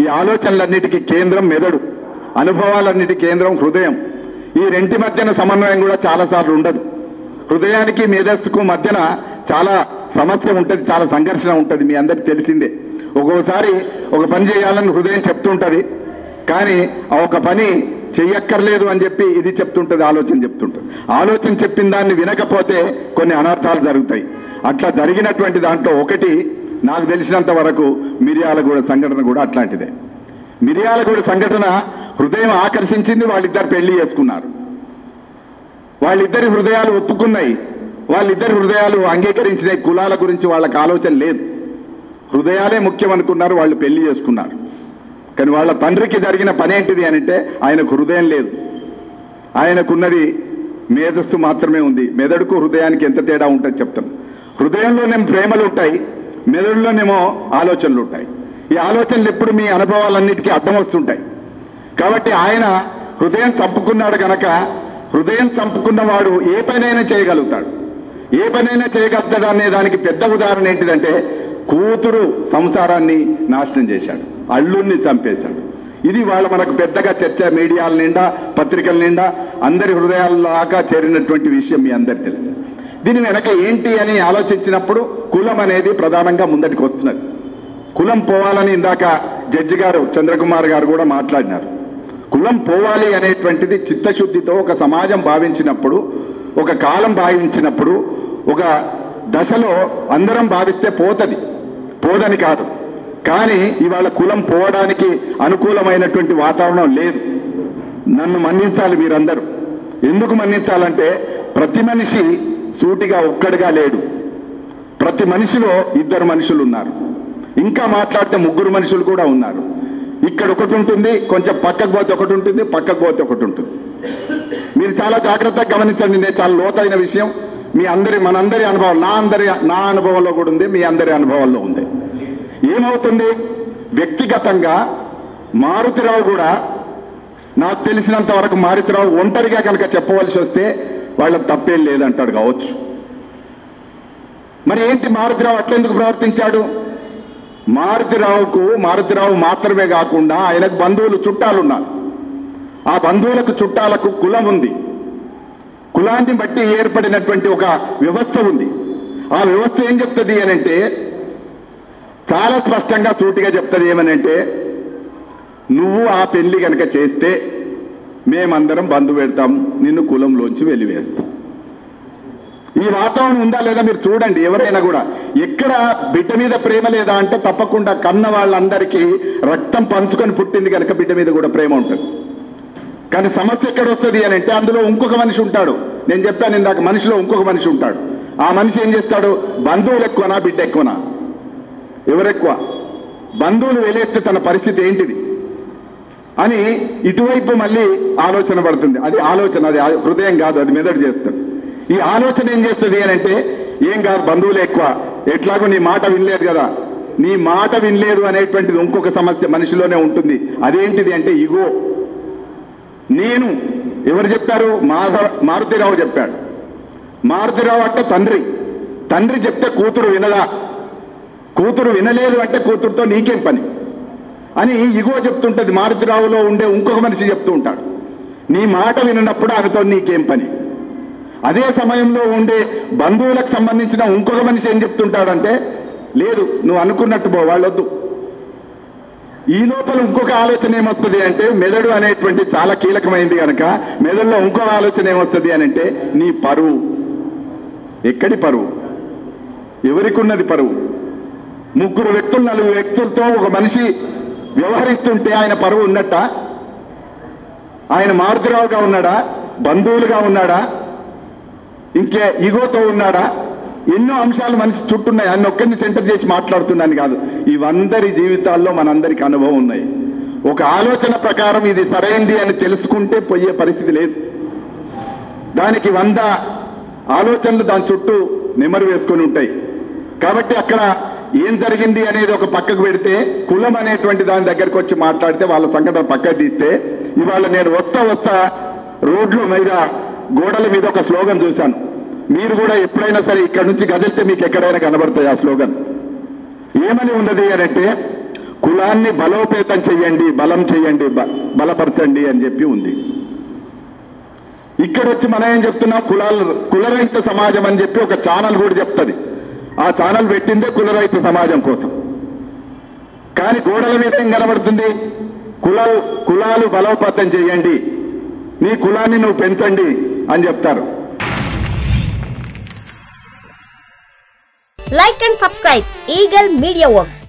ఈ ఆలోచనలన్నిటికీ కేంద్రం మెదడు అనుభవాలన్నిటి కేంద్రం హృదయం ఈ రెంటి మధ్యన సమన్వయం కూడా చాలాసార్లు ఉండదు హృదయానికి మేధస్సుకు మధ్యన చాలా సమస్య ఉంటుంది చాలా సంఘర్షణ ఉంటుంది మీ అందరికి తెలిసిందే ఒక్కోసారి ఒక పని చేయాలని హృదయం చెప్తుంటుంది కానీ ఆ ఒక పని చెయ్యక్కర్లేదు అని చెప్పి ఇది చెప్తుంటుంది ఆలోచన చెప్తుంటుంది ఆలోచన చెప్పిన దాన్ని వినకపోతే కొన్ని అనర్థాలు జరుగుతాయి అట్లా జరిగినటువంటి దాంట్లో ఒకటి నాకు తెలిసినంత వరకు మిరియాలగూడ సంఘటన కూడా అట్లాంటిదే మిరియాలగూడ సంఘటన హృదయం ఆకర్షించింది వాళ్ళిద్దరు పెళ్లి చేసుకున్నారు వాళ్ళిద్దరి హృదయాలు ఒప్పుకున్నాయి వాళ్ళిద్దరి హృదయాలు అంగీకరించినాయి కులాల గురించి వాళ్ళకి ఆలోచన లేదు హృదయాలే ముఖ్యం అనుకున్నారు వాళ్ళు పెళ్లి చేసుకున్నారు కానీ వాళ్ళ తండ్రికి జరిగిన పని ఏంటిది అని అంటే ఆయనకు హృదయం లేదు ఆయనకున్నది మేధస్సు మాత్రమే ఉంది మెదడుకు హృదయానికి ఎంత తేడా ఉంటుంది చెప్తాను హృదయంలోనేమో ప్రేమలు ఉంటాయి మెదడులోనేమో ఆలోచనలు ఉంటాయి ఈ ఆలోచనలు ఎప్పుడు మీ అనుభవాలన్నిటికీ అడ్డం వస్తుంటాయి కాబట్టి ఆయన హృదయం చంపుకున్నాడు గనక హృదయం చంపుకున్నవాడు ఏ పనైనా చేయగలుగుతాడు ఏ పనైనా చేయగలుగుతాడు అనే దానికి పెద్ద ఉదాహరణ ఏంటిదంటే కూతురు సంసారాన్ని నాశనం చేశాడు అల్లుణ్ణి చంపేశాడు ఇది వాళ్ళ మనకు పెద్దగా చర్చ మీడియాల నిండా పత్రికల నిండా అందరి హృదయాల్లాగా చేరినటువంటి విషయం మీ అందరికి తెలుసు దీని వెనక ఏంటి అని ఆలోచించినప్పుడు కులం అనేది ప్రధానంగా ముందటికి వస్తున్నది కులం పోవాలని ఇందాక జడ్జి గారు చంద్రకుమార్ గారు కూడా మాట్లాడినారు కులం పోవాలి అనేటువంటిది చిత్తశుద్ధితో ఒక సమాజం భావించినప్పుడు ఒక కాలం భావించినప్పుడు ఒక దశలో అందరం భావిస్తే పోతది పోదని కాదు కానీ ఇవాళ కులం పోవడానికి అనుకూలమైనటువంటి వాతావరణం లేదు నన్ను మన్నించాలి మీరందరూ ఎందుకు మన్నించాలంటే ప్రతి మనిషి సూటిగా ఒక్కడిగా లేడు ప్రతి మనిషిలో ఇద్దరు మనుషులు ఉన్నారు ఇంకా మాట్లాడితే ముగ్గురు మనుషులు కూడా ఉన్నారు ఇక్కడ ఒకటి ఉంటుంది కొంచెం పక్కకు పోతే ఒకటి ఉంటుంది పక్కకు పోతే ఒకటి ఉంటుంది మీరు చాలా జాగ్రత్తగా గమనించండి నేను చాలా లోతైన విషయం మీ అందరి మనందరి అనుభవం నా అందరి నా అనుభవంలో కూడా ఉంది మీ అందరి అనుభవంలో ఉంది ఏమవుతుంది వ్యక్తిగతంగా మారుతిరావు కూడా నాకు తెలిసినంత వరకు మారుతిరావు ఒంటరిగా కనుక చెప్పవలసి వస్తే వాళ్ళ తప్పేం లేదంటాడు కావచ్చు మరి ఏంటి మారుతిరావు అట్లెందుకు ప్రవర్తించాడు మారుతిరావుకు మారుతిరావు మాత్రమే కాకుండా ఆయనకు బంధువులు చుట్టాలు ఉన్నారు ఆ బంధువులకు చుట్టాలకు కులం ఉంది కులాన్ని బట్టి ఏర్పడినటువంటి ఒక వ్యవస్థ ఉంది ఆ వ్యవస్థ ఏం చెప్తుంది అని అంటే చాలా స్పష్టంగా సూటిగా చెప్తుంది ఏమనంటే నువ్వు ఆ పెళ్లి కనుక చేస్తే మేమందరం బంధు పెడతాం నిన్ను కులంలోంచి వెలివేస్తాం ఈ వాతావరణం ఉందా లేదా మీరు చూడండి ఎవరైనా కూడా ఎక్కడ బిడ్డ మీద ప్రేమ లేదా అంటే తప్పకుండా కన్న వాళ్ళందరికీ రక్తం పంచుకొని పుట్టింది కనుక బిడ్డ మీద కూడా ప్రేమ ఉంటుంది కానీ సమస్య ఎక్కడ వస్తుంది అని అంటే అందులో ఇంకొక మనిషి ఉంటాడు నేను చెప్పాను ఇందాక మనిషిలో ఇంకొక మనిషి ఉంటాడు ఆ మనిషి ఏం చేస్తాడు బంధువులు ఎక్కువనా బిడ్డ ఎక్కువనా ఎవరెక్కువ బంధువులు వెలేస్తే తన పరిస్థితి ఏంటిది అని ఇటువైపు మళ్ళీ ఆలోచన పడుతుంది అది ఆలోచన అది ఆ- హృదయం కాదు అది మెదడు చేస్తుంది ఈ ఆలోచన ఏం చేస్తుంది అని అంటే ఏం కాదు బంధువులు ఎక్కువ ఎట్లాగో నీ మాట వినలేదు కదా నీ మాట వినలేదు అనేటువంటిది ఇంకొక సమస్య మనిషిలోనే ఉంటుంది అదేంటిది అంటే ఇగో నేను ఎవరు చెప్పారు మాధవ మారుతిరావు చెప్పాడు మారుతిరావు అంటే తండ్రి తండ్రి చెప్తే కూతురు వినదా కూతురు వినలేదు అంటే కూతురుతో నీకేం పని అని ఇగో చెప్తుంటది మారుతిరావులో ఉండే ఇంకొక మనిషి చెప్తూ ఉంటాడు నీ మాట వినప్పుడు ఆమెతో నీకేం పని అదే సమయంలో ఉండే బంధువులకు సంబంధించిన ఇంకొక మనిషి ఏం చెప్తుంటాడంటే లేదు నువ్వు అనుకున్నట్టు పో వాళ్ళొద్దు ఈ లోపల ఇంకొక ఆలోచన ఏమొస్తుంది అంటే మెదడు అనేటువంటి చాలా కీలకమైంది కనుక మెదడులో ఇంకొక ఆలోచన ఏమొస్తుంది అని అంటే నీ పరువు ఎక్కడి పరువు ఎవరికి ఉన్నది పరువు ముగ్గురు వ్యక్తులు నలుగురు వ్యక్తులతో ఒక మనిషి వ్యవహరిస్తుంటే ఆయన పరువు ఉన్నట్ట ఆయన మారుతిరావుగా ఉన్నాడా బంధువులుగా ఉన్నాడా ఇంకే ఈగోతో ఉన్నాడా ఎన్నో అంశాలు మనిషి చుట్టున్నాయి అన్ని ఒక్కరిని సెంటర్ చేసి మాట్లాడుతున్నాను కాదు ఇవందరి జీవితాల్లో మనందరికి అనుభవం ఉన్నాయి ఒక ఆలోచన ప్రకారం ఇది సరైంది అని తెలుసుకుంటే పోయే పరిస్థితి లేదు దానికి వంద ఆలోచనలు దాని చుట్టూ నెమరు వేసుకొని ఉంటాయి కాబట్టి అక్కడ ఏం జరిగింది అనేది ఒక పక్కకు పెడితే కులం అనేటువంటి దాని దగ్గరకు వచ్చి మాట్లాడితే వాళ్ళ సంఘటన పక్కకు తీస్తే ఇవాళ నేను వస్తా వస్తా రోడ్ల మీద గోడల మీద ఒక స్లోగన్ చూశాను మీరు కూడా ఎప్పుడైనా సరే ఇక్కడ నుంచి కదిలితే మీకు ఎక్కడైనా కనబడతాయి ఆ స్లోగన్ ఏమని ఉన్నది అని అంటే కులాన్ని బలోపేతం చెయ్యండి బలం చెయ్యండి బ- బలపరచండి అని చెప్పి ఉంది ఇక్కడ వచ్చి మనం ఏం చెప్తున్నాం కులాల కులరహిత సమాజం అని చెప్పి ఒక ఛానల్ కూడా చెప్తుంది ఆ ఛానల్ పెట్టిందే కులరహిత సమాజం కోసం కానీ గోడల మీద ఏం కనబడుతుంది కులాలు కులాలు బలోపేతం చేయండి నీ కులాన్ని నువ్వు పెంచండి అని చెప్తారు Like and subscribe Eagle Media Works.